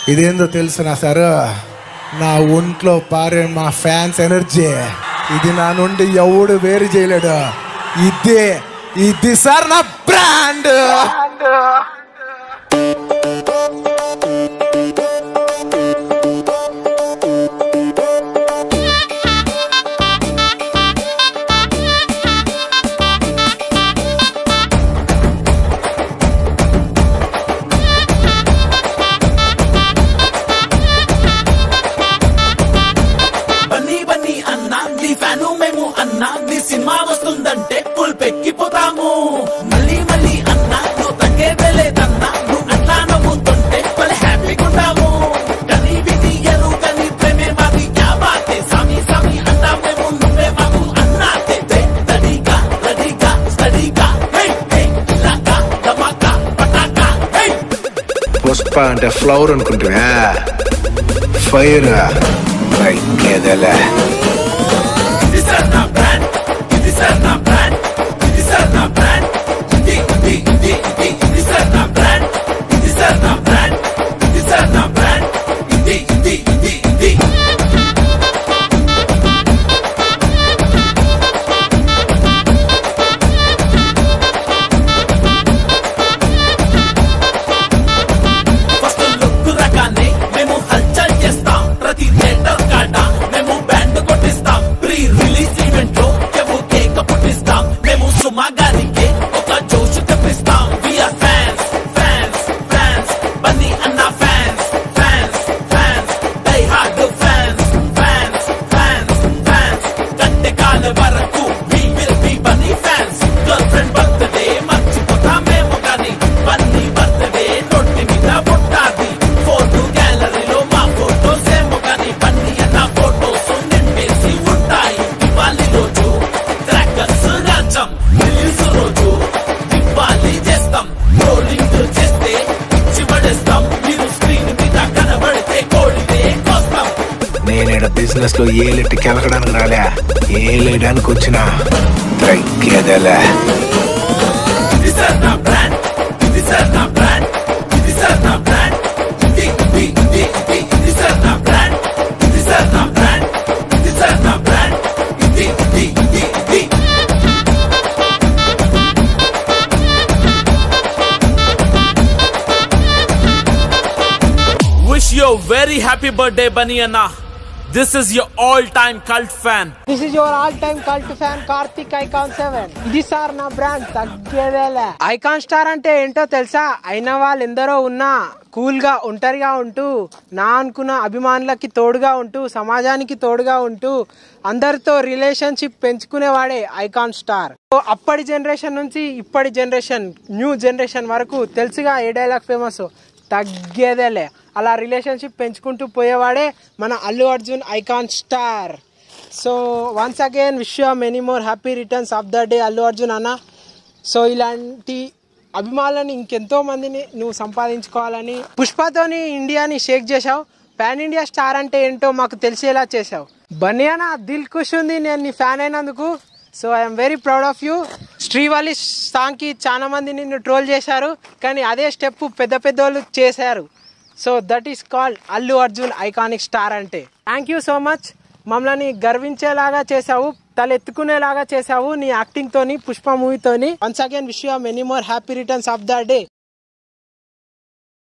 ఇదేందో తెలిసిన సార్ నా ఒంట్లో పారే మా ఫ్యాన్స్ ఎనర్జీ ఇది నా నుండి ఎవడు వేరు చేయలేడు ఇదే ఇది సార్ నా బ్రాండ్ బన్నీ బన్నీ అన్నా నీ ఫ్యాను మేము అన్నా నీ సినిమా వస్తుందంటే ఫుల్ పెక్కిపోతాము మళ్ళీ మళ్ళీ అన్నా నువ్వు తగ్గే వెళ్ళేదన్నా నువ్వు అట్లా నవ్వుతుంటే భలే హ్యాపీగా ఉంటాము కనీ విధి ఎరు కనీ ప్రేమే మాది క్యా బాతే సామి సామి అన్నా మేము నువ్వే మాకు అన్నా తే తే రెడీగా రెడీగా స్టడీగా హే హే ఇలాగా ధమాకా పటాకా హే పుష్ప అంటే ఫ్లవర్ అనుకుంటున్నా ఫైర్ ఎదలే ఇది సార్ నా బ్రాండ్ ఇది సార్ నా బ్రాండ్ ఇది సార్ నా బ్రాండ్ ఇది ఇది ఇది ఇది ఇది సార్ నా బ్రాండ్ ఇది సార్ నా బ్రాండ్ ఇది సార్ నా బ్రాండ్ ఇది ఇది ఇది ఇది ఫస్ట్ లుక్ రకాన్ని మేము హల్చల్ చేస్తాం ప్రతి థియేటర్ కాడ మేము బ్యాండ్ కొట్టిస్తాం ప్రీ రిలీజ్ ఈవెంట్ లో మేము కేక్ పుట్టిస్తాం మేము సుమా గారికి ఒక జోష్ తెప్పిస్తాం we are fans fans fans Bunny అన్న fans fans fans die hard fans fans fans fans గంటె కాల వరకు we will be Bunny fans girlfriend birthday మర్చిపోతాం మేము కానీ బన్నీ బర్త్డే నొట్టి మీద పుట్టాది ఫోటో గ్యాలరీలో మా ఫోటోస్ ఏమో కానీ బన్నీ అన్న ఫోటోస్ నింపేసి ఉంటాయి దివాళీ రోజు క్రాకర్స్ రాజ్యం రిలీజ్ రోజు దివాళీ చేస్తాం రోలింగ్ చేస్తే చివడేస్తాం మీరు స్క్రీన్ మీద కనబడితే కోడితే కోస్తాం నేను బిజినెస్ లో ఏలెట్టి కెలకడానికి రాలే ఏలేయడానికి వచ్చిన ఎదలే ఇది సార్ నా బ్రాండ్ ఇది సార్ నా బ్రాండ్ ఇది సార్ నా బ్రాండ్ ఇది ఇది ఇది ఇది ఇది సార్ నా బ్రాండ్ ఇది సార్ నా బ్రాండ్ ఇది సార్ నా బ్రాండ్ ఇది ఇది ఇది ఇది Wish you a very happy birthday, Bunny Anna. This is your all-time cult fan. This is your all time cult fan Karthik icon seven ఇది సార్ నా బ్రాండ్ తగ్గేదేలే ఐకాన్ స్టార్ అంటే ఏంటో తెలుసా అయిన వాళ్ళు ఎందరో ఉన్నా కూల్ గా ఒంటరిగా ఉంటూ నా అనుకున్న అభిమానులకి తోడుగా ఉంటూ సమాజానికి తోడుగా ఉంటూ అందరితో రిలేషన్షిప్ పెంచుకునేవాడే ఐకాన్ స్టార్ సో అప్పటి జనరేషన్ నుంచి ఇప్పటి జనరేషన్ న్యూ జనరేషన్ వరకు తెలుసుగా ఏ డైలాగ్ ఫేమస్ తగ్గేదేలే అలా రిలేషన్షిప్ పెంచుకుంటూ పోయేవాడే మన Allu Arjun icon star so once again wish you many more happy returns of the day Allu Arjun అన్న సో ఇలాంటి అభిమానులని ఇంకెంతో మందిని నువ్వు సంపాదించుకోవాలని పుష్పతోని ఇండియాని షేక్ చేశావు పాన్ ఇండియా స్టార్ అంటే ఏంటో మాకు తెలిసేలా చేశావు బనియానా దిల్ ఖుష్ ఉంది నేను నీ ఫ్యాన్ అయినందుకు so I'm very proud of you Srivalli సాంగ్కి చాలా మంది నిన్ను ట్రోల్ చేశారు కానీ అదే స్టెప్ పెద్ద పెద్ద వాళ్ళు చేశారు so that is called Allu Arjun iconic star అంటే థ్యాంక్ యూ సో మచ్ మమ్మల్ని గర్వించేలాగా చేసావు తలెత్తుకునేలాగా చేసావు నీ యాక్టింగ్ తోని పుష్ప మూవీతోని once again wish you many more happy returns of the day